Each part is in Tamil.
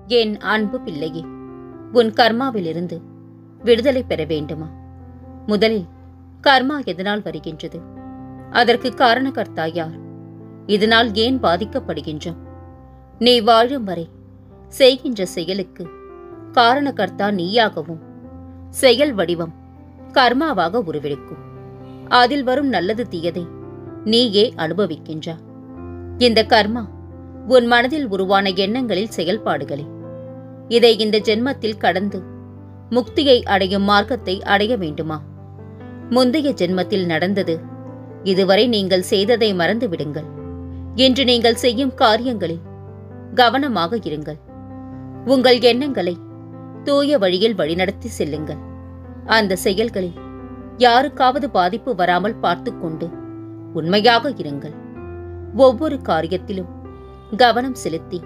என் அன்பு பிள்ளையே உன் கர்மாவிலிருந்து விடுதலை பெற வேண்டுமா முதலில் கர்மா எதனால் வருகின்றது அதற்கு காரணகர்த்தா யார் இதனால் ஏன் பாதிக்கப்படுகின்றோம் நீ வாழும் வரை செய்கின்ற செயலுக்கு காரணகர்த்தா நீயாகவும் செயல் வடிவம் கர்மாவாக உருவெடுக்கும் அதில் வரும் நல்லது தீயதை நீயே அனுபவிக்கின்றா இந்த கர்மா உன் மனதில் உருவான எண்ணங்களில் செயல்பாடுகளே இதை இந்த ஜென்மத்தில் கடந்து முக்தியை அடையும் மார்க்கத்தை அடைய வேண்டுமா முந்தைய ஜென்மத்தில் நடந்தது இதுவரை நீங்கள் செய்ததை மறந்து விடுங்கள் இன்று நீங்கள் செய்யும் காரியங்களில் கவனமாக இருங்கள் உங்கள் எண்ணங்களை தூய வழியில் வழிநடத்தி செல்லுங்கள் அந்த செயல்களில் யாருக்காவது பாதிப்பு வராமல் பார்த்துக்கொண்டு உண்மையாக இருங்கள் ஒவ்வொரு காரியத்திலும் கவனம் செலுத்தி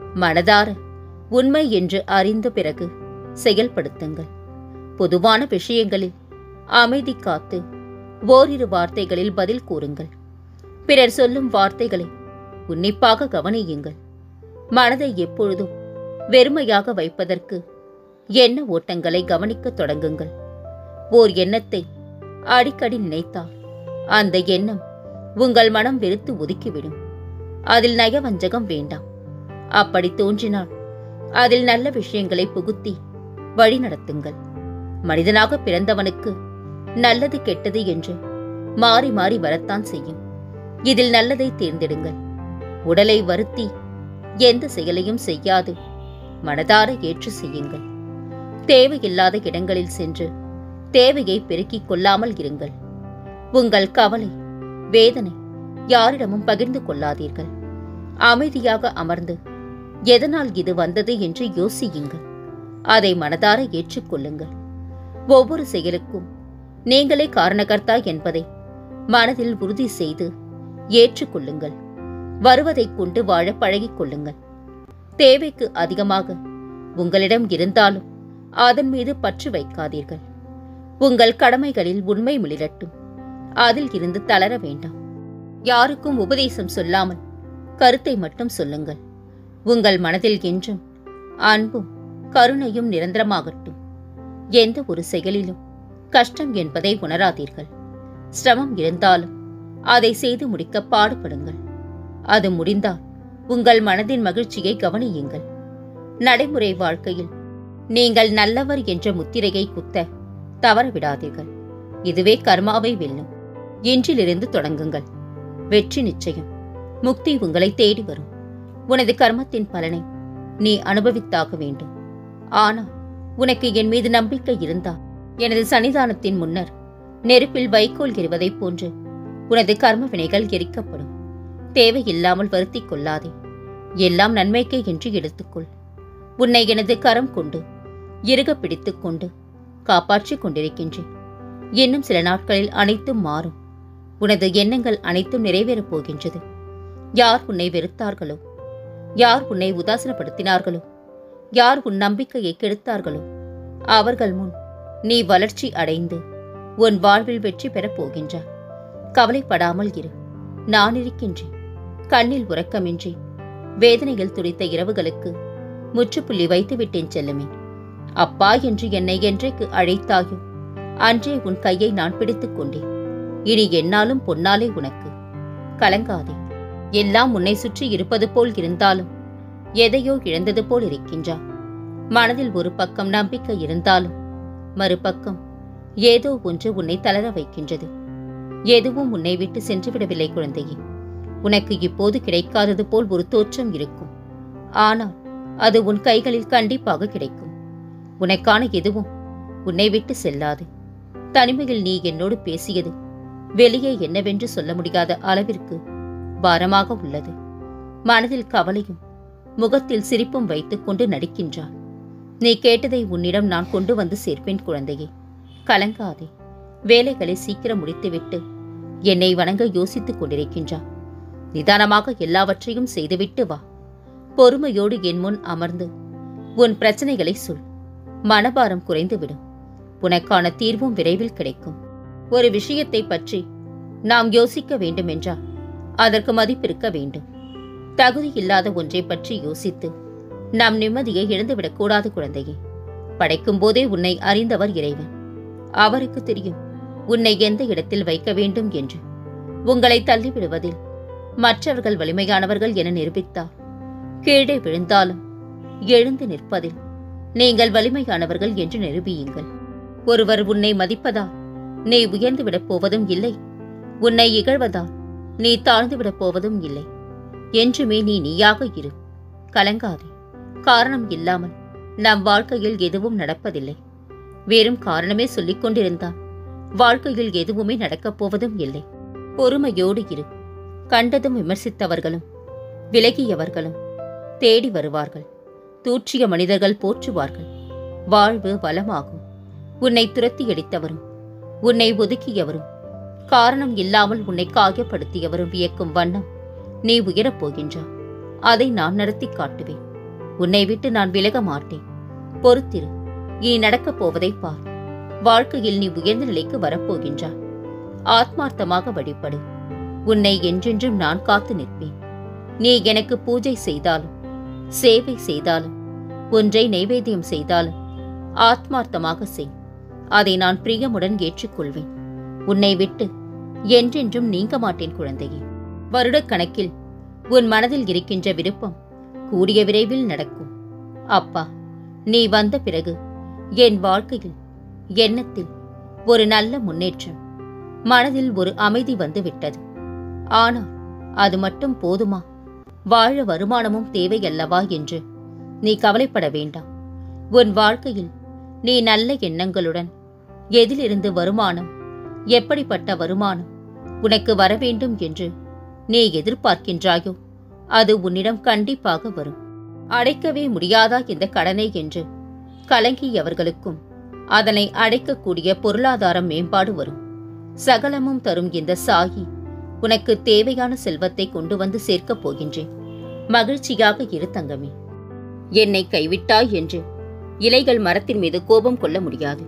மனதார உண்மை என்று அறிந்த பிறகு செயல்படுத்துங்கள் பொதுவான விஷயங்களில் அமைதி காத்து ஓரிரு வார்த்தைகளில் பதில் கூறுங்கள் பிறர் சொல்லும் வார்த்தைகளை உன்னிப்பாக கவனியுங்கள் மனதை எப்பொழுதும் வெறுமையாக வைப்பதற்கு எண்ண ஓட்டங்களை கவனிக்கத் தொடங்குங்கள் ஓர் எண்ணத்தை அடிக்கடி நினைத்தால் அந்த எண்ணம் உங்கள் மனம் வெறுத்து ஒதுக்கிவிடும் அதில் நயவஞ்சகம் வேண்டாம் அப்படி தோன்றினால் அதில் நல்ல விஷயங்களை புகுத்தி வழிநடத்துங்கள் மனிதனாக பிறந்தவனுக்கு நல்லது கெட்டது என்று மாறி மாறி வரத்தான் செய்யும் இதில் நல்லதை தேர்ந்தெடுங்கள் உடலை வருத்தி எந்த செயலையும் செய்யாது மனதார ஏற்று செய்யுங்கள் தேவையில்லாத இடங்களில் சென்று தேவையை பெருக்கிக் கொள்ளாமல் இருங்கள் உங்கள் கவலை வேதனை யாரிடமும் பகிர்ந்து கொள்ளாதீர்கள் அமைதியாக அமர்ந்து எதனால் இது வந்தது என்று யோசியுங்கள் அதை மனதார ஏற்றுக்கொள்ளுங்கள் ஒவ்வொரு செயலுக்கும் நீங்களே காரணகர்த்தா என்பதை மனதில் உறுதி செய்து ஏற்றுக்கொள்ளுங்கள் வருவதைக் கொண்டு வாழ பழகிக் கொள்ளுங்கள் தேவைக்கு அதிகமாக உங்களிடம் இருந்தாலும் அதன் மீது பற்று வைக்காதீர்கள் உங்கள் கடமைகளில் உண்மை மிளிரட்டும் அதில் இருந்து தளர வேண்டாம் யாருக்கும் உபதேசம் சொல்லாமல் கருத்தை மட்டும் சொல்லுங்கள் உங்கள் மனதில் என்றும் அன்பும் கருணையும் நிரந்தரமாகட்டும் எந்த ஒரு செயலிலும் கஷ்டம் என்பதை உணராதீர்கள் சிரமம் இருந்தாலும் அதை செய்து முடிக்க பாடுபடுங்கள் அது முடிந்தால் உங்கள் மனதின் மகிழ்ச்சியை கவனியுங்கள் நடைமுறை வாழ்க்கையில் நீங்கள் நல்லவர் என்ற முத்திரையை குத்த தவறவிடாதீர்கள் இதுவே கர்மாவை வெல்லும் இன்றிலிருந்து தொடங்குங்கள் வெற்றி நிச்சயம் முக்தி உங்களை தேடி வரும் உனது கர்மத்தின் பலனை நீ அனுபவித்தாக வேண்டும் ஆனால் உனக்கு என் மீது நம்பிக்கை இருந்தா எனது சன்னிதானத்தின் முன்னர் நெருப்பில் வைக்கோல் எறிவதைப் போன்று உனது கர்ம வினைகள் எரிக்கப்படும் தேவையில்லாமல் வருத்திக் கொள்ளாதே எல்லாம் நன்மைக்கே என்று எடுத்துக்கொள் உன்னை எனது கரம் கொண்டு இறுக பிடித்துக் கொண்டு காப்பாற்றிக் கொண்டிருக்கின்றேன் இன்னும் சில நாட்களில் அனைத்தும் மாறும் உனது எண்ணங்கள் அனைத்தும் நிறைவேறப் போகின்றது யார் உன்னை வெறுத்தார்களோ யார் உன்னை உதாசனப்படுத்தினார்களோ யார் உன் நம்பிக்கையை கெடுத்தார்களோ அவர்கள் முன் நீ வளர்ச்சி அடைந்து உன் வாழ்வில் வெற்றி பெறப் போகின்றாய் கவலைப்படாமல் இரு நான் இருக்கின்றேன் கண்ணில் உறக்கமின்றி வேதனையில் துடித்த இரவுகளுக்கு முற்றுப்புள்ளி வைத்து விட்டேன் செல்லுமே அப்பா என்று என்னை என்றைக்கு அழைத்தாயோ அன்றே உன் கையை நான் பிடித்துக் கொண்டேன் இனி என்னாலும் பொன்னாலே உனக்கு கலங்காதே எல்லாம் உன்னை சுற்றி இருப்பது போல் இருந்தாலும் எதையோ இழந்தது போல் இருக்கின்றா மனதில் ஒரு பக்கம் நம்பிக்கை இருந்தாலும் மறுபக்கம் ஏதோ ஒன்று உன்னை தளர வைக்கின்றது எதுவும் உன்னை விட்டு சென்று விடவில்லை குழந்தையே உனக்கு இப்போது கிடைக்காதது போல் ஒரு தோற்றம் இருக்கும் ஆனால் அது உன் கைகளில் கண்டிப்பாக கிடைக்கும் உனக்கான எதுவும் உன்னை விட்டு செல்லாது தனிமையில் நீ என்னோடு பேசியது வெளியே என்னவென்று சொல்ல முடியாத அளவிற்கு பாரமாக உள்ளது மனதில் கவலையும் முகத்தில் சிரிப்பும் வைத்துக்கொண்டு நடிக்கின்றாள் நீ கேட்டதை உன்னிடம் நான் கொண்டு வந்து சேர்ப்பேன் குழந்தையே கலங்காதே வேலைகளை சீக்கிரம் முடித்துவிட்டு என்னை வணங்க யோசித்துக் கொண்டிருக்கின்றா நிதானமாக எல்லாவற்றையும் செய்துவிட்டு வா பொறுமையோடு என் முன் அமர்ந்து உன் பிரச்சனைகளை சொல் மனபாரம் குறைந்துவிடும் உனக்கான தீர்வும் விரைவில் கிடைக்கும் ஒரு விஷயத்தை பற்றி நாம் யோசிக்க வேண்டுமென்றால் அதற்கு மதிப்பிருக்க வேண்டும் தகுதி இல்லாத ஒன்றை பற்றி யோசித்து நம் நிம்மதியை இழந்துவிடக் கூடாது குழந்தையே படைக்கும் போதே உன்னை அறிந்தவர் இறைவன் அவருக்கு தெரியும் உன்னை எந்த இடத்தில் வைக்க வேண்டும் என்று உங்களை தள்ளிவிடுவதில் மற்றவர்கள் வலிமையானவர்கள் என நிரூபித்தார் கீழே விழுந்தாலும் எழுந்து நிற்பதில் நீங்கள் வலிமையானவர்கள் என்று நிரூபியுங்கள் ஒருவர் உன்னை மதிப்பதால் நீ உயர்ந்து விடப் போவதும் இல்லை உன்னை இகழ்வதால் நீ தாழ்ந்து விடப் போவதும் இல்லை என்றுமே நீ நீயாக இரு கலங்காதே காரணம் இல்லாமல் நம் வாழ்க்கையில் எதுவும் நடப்பதில்லை வெறும் காரணமே சொல்லிக் கொண்டிருந்தால் வாழ்க்கையில் எதுவுமே நடக்கப் போவதும் இல்லை பொறுமையோடு இரு கண்டதும் விமர்சித்தவர்களும் விலகியவர்களும் தேடி வருவார்கள் தூற்றிய மனிதர்கள் போற்றுவார்கள் வாழ்வு வளமாகும் உன்னை துரத்தி அடித்தவரும் உன்னை ஒதுக்கியவரும் காரணம் இல்லாமல் உன்னை காயப்படுத்தியவரும் வியக்கும் வண்ணம் நீ உயரப் போகின்றாய் அதை நான் நடத்தி காட்டுவேன் உன்னை விட்டு நான் விலக மாட்டேன் பொறுத்திரு நீ நடக்கப் போவதை பார் வாழ்க்கையில் நீ உயர்ந்த நிலைக்கு வரப்போகின்றாய் ஆத்மார்த்தமாக வழிபடு உன்னை என்றென்றும் நான் காத்து நிற்பேன் நீ எனக்கு பூஜை செய்தாலும் சேவை செய்தாலும் ஒன்றை நைவேத்தியம் செய்தாலும் ஆத்மார்த்தமாக செய் அதை நான் பிரியமுடன் ஏற்றுக்கொள்வேன் உன்னை விட்டு என்றென்றும் நீங்க மாட்டேன் குழந்தையே வருடக்கணக்கில் உன் மனதில் இருக்கின்ற விருப்பம் கூடிய விரைவில் நடக்கும் அப்பா நீ வந்த பிறகு என் வாழ்க்கையில் எண்ணத்தில் ஒரு நல்ல முன்னேற்றம் மனதில் ஒரு அமைதி வந்து விட்டது ஆனால் அது மட்டும் போதுமா வாழ வருமானமும் தேவையல்லவா என்று நீ கவலைப்பட வேண்டாம் உன் வாழ்க்கையில் நீ நல்ல எண்ணங்களுடன் எதிலிருந்து வருமானம் எப்படிப்பட்ட வருமானம் உனக்கு வர வேண்டும் என்று நீ எதிர்பார்க்கின்றாயோ அது உன்னிடம் கண்டிப்பாக வரும் அடைக்கவே முடியாதா இந்த கடனை என்று கலங்கியவர்களுக்கும் அதனை அடைக்கக்கூடிய பொருளாதார மேம்பாடு வரும் சகலமும் தரும் இந்த சாகி உனக்கு தேவையான செல்வத்தை கொண்டு வந்து சேர்க்கப் போகின்றேன் மகிழ்ச்சியாக இரு தங்கமே என்னை கைவிட்டாய் என்று இலைகள் மரத்தின் மீது கோபம் கொள்ள முடியாது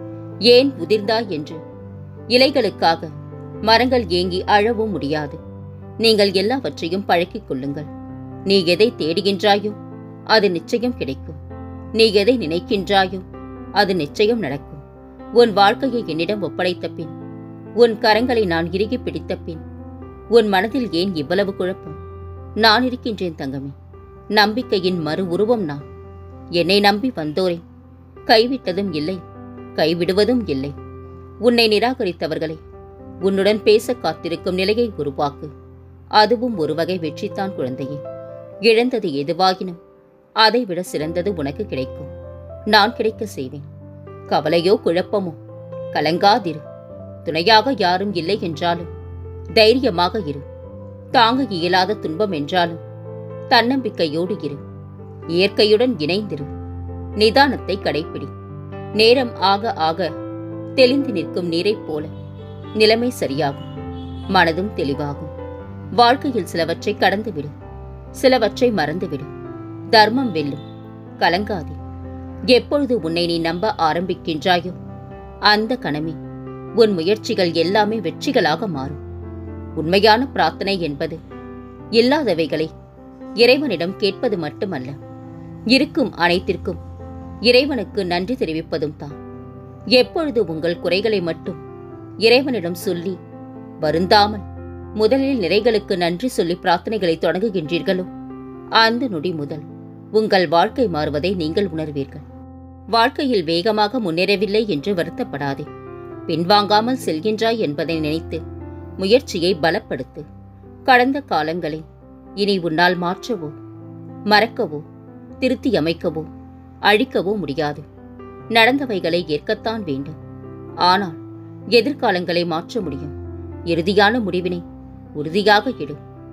ஏன் உதிர்ந்தாய் என்று இலைகளுக்காக மரங்கள் ஏங்கி அழவும் முடியாது நீங்கள் எல்லாவற்றையும் பழக்கிக் கொள்ளுங்கள் நீ எதை தேடுகின்றாயோ அது நிச்சயம் கிடைக்கும் நீ எதை நினைக்கின்றாயோ அது நிச்சயம் நடக்கும் உன் வாழ்க்கையை என்னிடம் ஒப்படைத்த பின் உன் கரங்களை நான் இறுகி பிடித்த பின் உன் மனதில் ஏன் இவ்வளவு குழப்பம் நான் இருக்கின்றேன் தங்கமே நம்பிக்கையின் மறு உருவம் நான் என்னை நம்பி வந்தோரே கைவிட்டதும் இல்லை கைவிடுவதும் இல்லை உன்னை நிராகரித்தவர்களை உன்னுடன் பேச காத்திருக்கும் நிலையை உருவாக்கு அதுவும் ஒரு வகை வெற்றித்தான் குழந்தையே இழந்தது எதுவாகினும் அதைவிட சிறந்தது உனக்கு கிடைக்கும் நான் கிடைக்க செய்வேன் கவலையோ குழப்பமோ கலங்காதிரு துணையாக யாரும் இல்லை என்றாலும் தைரியமாக இரு தாங்க இயலாத துன்பம் என்றாலும் தன்னம்பிக்கையோடு இரு இயற்கையுடன் இணைந்திரு நிதானத்தை கடைப்பிடி நேரம் ஆக ஆக தெளிந்து நிற்கும் நீரைப் போல நிலைமை சரியாகும் மனதும் தெளிவாகும் வாழ்க்கையில் சிலவற்றை கடந்துவிடு சிலவற்றை மறந்துவிடு தர்மம் வெல்லும் கலங்காதே எப்பொழுது உன்னை நீ நம்ப ஆரம்பிக்கின்றாயோ அந்த கணமே உன் முயற்சிகள் எல்லாமே வெற்றிகளாக மாறும் உண்மையான பிரார்த்தனை என்பது இல்லாதவைகளை இறைவனிடம் கேட்பது மட்டுமல்ல இருக்கும் அனைத்திற்கும் இறைவனுக்கு நன்றி தெரிவிப்பதும் தான் எப்பொழுது உங்கள் குறைகளை மட்டும் இறைவனிடம் சொல்லி வருந்தாமல் முதலில் நிறைகளுக்கு நன்றி சொல்லி பிரார்த்தனைகளை தொடங்குகின்றீர்களோ அந்த நொடி முதல் உங்கள் வாழ்க்கை மாறுவதை நீங்கள் உணர்வீர்கள் வாழ்க்கையில் வேகமாக முன்னேறவில்லை என்று வருத்தப்படாதே பின்வாங்காமல் செல்கின்றாய் என்பதை நினைத்து முயற்சியை பலப்படுத்து கடந்த காலங்களை இனி உன்னால் மாற்றவோ மறக்கவோ திருத்தி அமைக்கவோ அழிக்கவோ முடியாது நடந்தவைகளை ஏற்கத்தான் வேண்டும் ஆனால் எதிர்காலங்களை மாற்ற முடியும் இறுதியான முடிவினை உறுதியாக எடு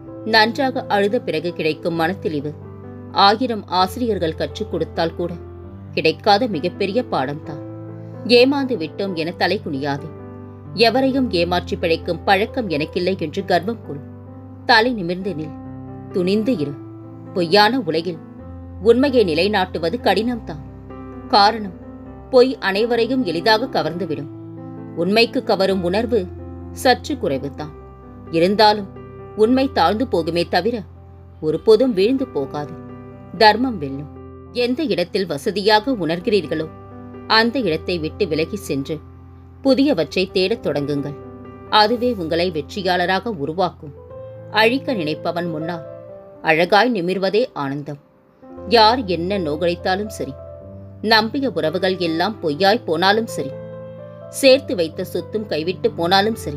நன்றாக அழுத பிறகு கிடைக்கும் மனத்தெளிவு ஆயிரம் ஆசிரியர்கள் கற்றுக் கொடுத்தால் கூட கிடைக்காத மிகப்பெரிய பாடம்தான் ஏமாந்து விட்டோம் என தலை குனியாதே எவரையும் ஏமாற்றி பிழைக்கும் பழக்கம் எனக்கில்லை என்று கர்வம் கொள் தலை நிமிர்ந்து நில் துணிந்து இரு பொய்யான உலகில் உண்மையை நிலைநாட்டுவது கடினம்தான் காரணம் பொய் அனைவரையும் எளிதாக கவர்ந்துவிடும் உண்மைக்கு கவரும் உணர்வு சற்று குறைவுதான் இருந்தாலும் உண்மை தாழ்ந்து போகுமே தவிர ஒருபோதும் வீழ்ந்து போகாது தர்மம் வெல்லும் எந்த இடத்தில் வசதியாக உணர்கிறீர்களோ அந்த இடத்தை விட்டு விலகி சென்று புதியவற்றை தேடத் தொடங்குங்கள் அதுவே உங்களை வெற்றியாளராக உருவாக்கும் அழிக்க நினைப்பவன் முன்னால் அழகாய் நிமிர்வதே ஆனந்தம் யார் என்ன நோகடித்தாலும் சரி நம்பிய உறவுகள் எல்லாம் பொய்யாய் போனாலும் சரி சேர்த்து வைத்த சொத்தும் கைவிட்டு போனாலும் சரி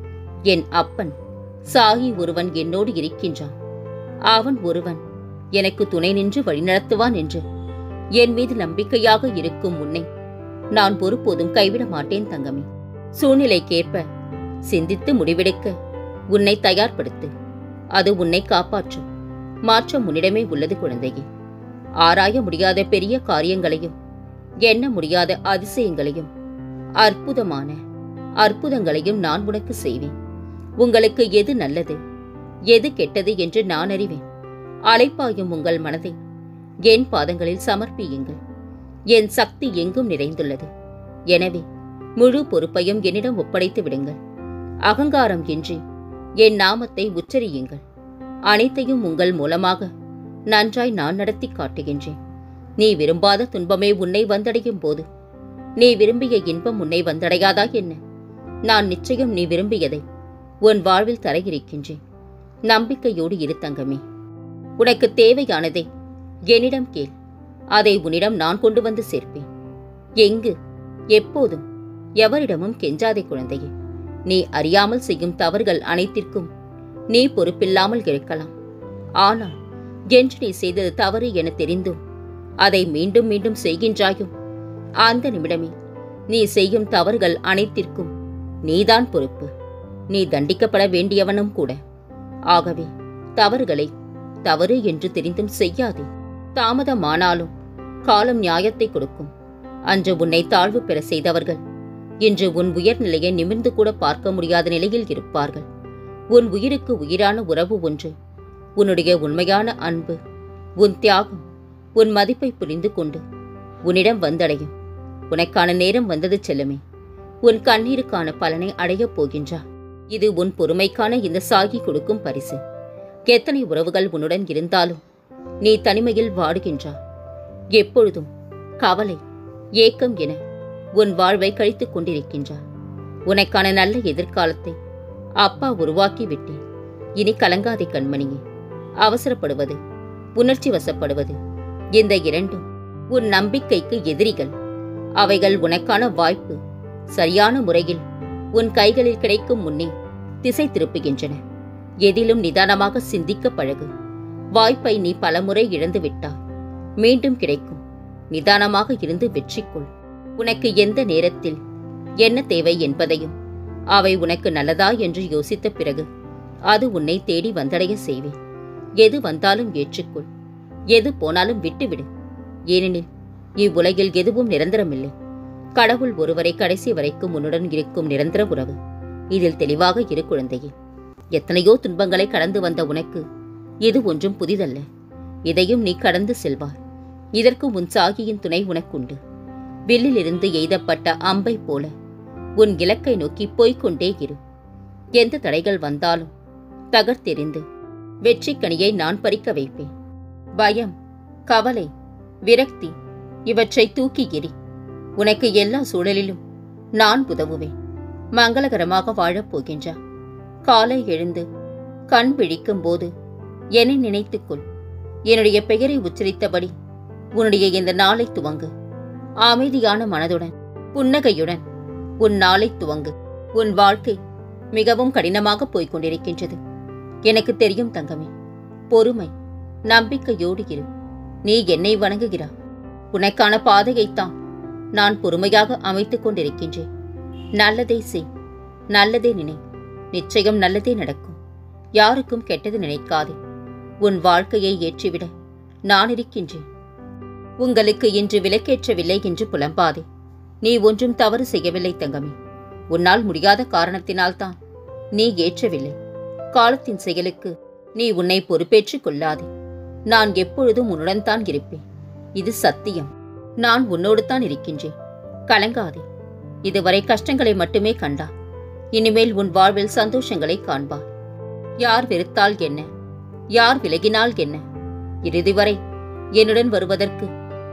என் அப்பன் சாகி ஒருவன் என்னோடு இருக்கின்றான் அவன் ஒருவன் எனக்கு துணை நின்று வழிநடத்துவான் என்று என் மீது நம்பிக்கையாக இருக்கும் உன்னை நான் ஒருபோதும் கைவிட மாட்டேன் தங்கமே சூழ்நிலைக்கேற்ப சிந்தித்து முடிவெடுக்க உன்னை தயார்படுத்து அது உன்னை காப்பாற்றும் மாற்றம் உன்னிடமே உள்ளது குழந்தையே ஆராய முடியாத பெரிய காரியங்களையும் எண்ண முடியாத அதிசயங்களையும் அற்புதமான அற்புதங்களையும் நான் உனக்கு செய்வேன் உங்களுக்கு எது நல்லது எது கெட்டது என்று நான் அறிவேன் அலைப்பாயும் உங்கள் மனதை என் பாதங்களில் சமர்ப்பியுங்கள் என் சக்தி எங்கும் நிறைந்துள்ளது எனவே முழு பொறுப்பையும் என்னிடம் ஒப்படைத்து விடுங்கள் அகங்காரம் இன்றி என் நாமத்தை உச்சரியுங்கள் அனைத்தையும் உங்கள் மூலமாக நன்றாய் நான் நடத்தி காட்டுகின்றேன் நீ விரும்பாத துன்பமே உன்னை வந்தடையும் போது நீ விரும்பிய இன்பம் உன்னை வந்தடையாதா என்ன நான் நிச்சயம் நீ விரும்பியதை உன் வாழ்வில் தர இருக்கின்றேன் நம்பிக்கையோடு இரு தங்கமே உனக்கு தேவையானதை என்னிடம் கேள் அதை உன்னிடம் நான் கொண்டு வந்து சேர்ப்பேன் எங்கு எப்போதும் எவரிடமும் கெஞ்சாதே குழந்தையே நீ அறியாமல் செய்யும் தவறுகள் அனைத்திற்கும் நீ பொறுப்பில்லாமல் இருக்கலாம் ஆனால் என்று நீ செய்தது தவறு என தெரிந்தும் அதை மீண்டும் மீண்டும் செய்கின்றாயோ அந்த நிமிடமே நீ செய்யும் தவறுகள் அனைத்திற்கும் நீதான் பொறுப்பு நீ தண்டிக்கப்பட வேண்டியவனும் கூட ஆகவே தவறுகளை தவறு என்று தெரிந்தும் செய்யாதே தாமதமானாலும் காலம் நியாயத்தை கொடுக்கும் அன்று உன்னை தாழ்வு பெற செய்தவர்கள் இன்று உன் உயர்நிலையை நிமிர்ந்து கூட பார்க்க முடியாத நிலையில் இருப்பார்கள் உன் உயிருக்கு உயிரான உறவு ஒன்று உன்னுடைய உண்மையான அன்பு உன் தியாகம் உன் மதிப்பை புரிந்து கொண்டு உன்னிடம் வந்தடையும் உனக்கான நேரம் வந்தது செல்லுமே உன் கண்ணீருக்கான பலனை அடையப் போகின்றா இது உன் பொறுமைக்கான இந்த சாகி கொடுக்கும் பரிசு எத்தனை உறவுகள் உன்னுடன் இருந்தாலும் நீ தனிமையில் வாடுகின்றா எப்பொழுதும் கவலை ஏக்கம் என உன் வாழ்வை கழித்துக் கொண்டிருக்கின்றார் உனக்கான நல்ல எதிர்காலத்தை அப்பா உருவாக்கி விட்டேன் இனி கலங்காதே கண்மணியே அவசரப்படுவது உணர்ச்சி வசப்படுவது இந்த இரண்டும் உன் நம்பிக்கைக்கு எதிரிகள் அவைகள் உனக்கான வாய்ப்பு சரியான முறையில் உன் கைகளில் கிடைக்கும் முன்னே திசை திருப்புகின்றன எதிலும் நிதானமாக சிந்திக்க பழகு வாய்ப்பை நீ பலமுறை இழந்து விட்டாய் மீண்டும் கிடைக்கும் நிதானமாக இருந்து வெற்றி கொள் உனக்கு எந்த நேரத்தில் என்ன தேவை என்பதையும் அவை உனக்கு நல்லதா என்று யோசித்த பிறகு அது உன்னை தேடி வந்தடைய செய்வேன் எது வந்தாலும் ஏற்றுக்கொள் எது போனாலும் விட்டுவிடு ஏனெனில் இவ்வுலகில் எதுவும் நிரந்தரமில்லை கடவுள் ஒருவரை கடைசி வரைக்கும் உன்னுடன் இருக்கும் நிரந்தர உறவு இதில் தெளிவாக இரு குழந்தையே எத்தனையோ துன்பங்களை கடந்து வந்த உனக்கு இது ஒன்றும் புதிதல்ல இதையும் நீ கடந்து செல்வாய் இதற்கு உன் சாகியின் துணை உனக்குண்டு வில்லிலிருந்து எய்தப்பட்ட அம்பை போல உன் இலக்கை நோக்கி போய்க்கொண்டே இரு எந்த தடைகள் வந்தாலும் தகர்த்தெறிந்து வெற்றி கனியை நான் பறிக்க வைப்பேன் பயம் கவலை விரக்தி இவற்றை தூக்கி எறி உனக்கு எல்லா சூழலிலும் நான் உதவுவேன் மங்களகரமாக வாழப் போகின்றா காலை எழுந்து கண் விழிக்கும் போது என்னை நினைத்துக்கொள் என்னுடைய பெயரை உச்சரித்தபடி உன்னுடைய இந்த நாளை துவங்கு அமைதியான மனதுடன் புன்னகையுடன் உன் நாளை துவங்கு உன் வாழ்க்கை மிகவும் கடினமாக போய்க் கொண்டிருக்கின்றது எனக்கு தெரியும் தங்கமே பொறுமை நம்பிக்கையோடு இரு நீ என்னை வணங்குகிறா உனக்கான பாதையைத்தான் நான் பொறுமையாக அமைத்துக் கொண்டிருக்கின்றேன் நல்லதை செய் நல்லதே நினை நிச்சயம் நல்லதே நடக்கும் யாருக்கும் கெட்டது நினைக்காதே உன் வாழ்க்கையை ஏற்றிவிட நான் இருக்கின்றேன் உங்களுக்கு இன்று விலக்கேற்றவில்லை என்று புலம்பாதே நீ ஒன்றும் தவறு செய்யவில்லை தங்கமே உன்னால் முடியாத காரணத்தினால்தான் நீ ஏற்றவில்லை காலத்தின் செயலுக்கு நீ உன்னை பொறுப்பேற்றுக் கொள்ளாதே நான் எப்பொழுதும் உன்னுடன் தான் இருப்பேன் இது சத்தியம் நான் உன்னோடு தான் இருக்கின்றேன் கலங்காதே இதுவரை கஷ்டங்களை மட்டுமே கண்டா இனிமேல் உன் வாழ்வில் சந்தோஷங்களை காண்பாய் யார் வெறுத்தால் என்ன யார் விலகினால் என்ன இறுதி வரை என்னுடன் வருவதற்கு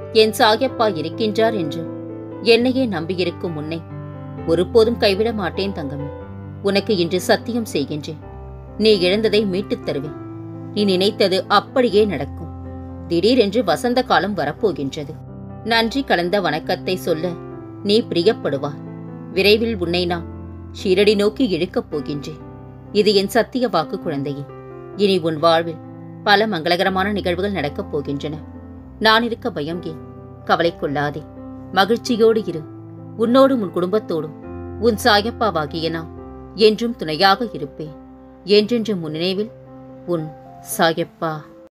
என் சாயப்பா இருக்கின்றார் என்று என்னையே நம்பியிருக்கும் உன்னை ஒருபோதும் கைவிட மாட்டேன் தங்கமே உனக்கு இன்று சத்தியம் செய்கின்றேன் நீ இழந்ததை மீட்டுத் தருவேன் நீ நினைத்தது அப்படியே நடக்கும் திடீரென்று வசந்த காலம் வரப்போகின்றது நன்றி கலந்த வணக்கத்தை சொல்ல நீ பிரியப்படுவாய் விரைவில் உன்னை நான் ஷீரடி நோக்கி இழுக்கப் போகின்றேன் இது என் சத்திய வாக்கு குழந்தையே இனி உன் வாழ்வில் பல மங்களகரமான நிகழ்வுகள் நடக்கப் போகின்றன நான் இருக்க பயம் ஏன் கவலை கொள்ளாதே மகிழ்ச்சியோடு இரு உன்னோடும் உன் குடும்பத்தோடும் உன் சாயப்பாவாகிய நான் என்றும் துணையாக இருப்பேன் என்றென்றும் உன் நினைவில் உன் சாயப்பா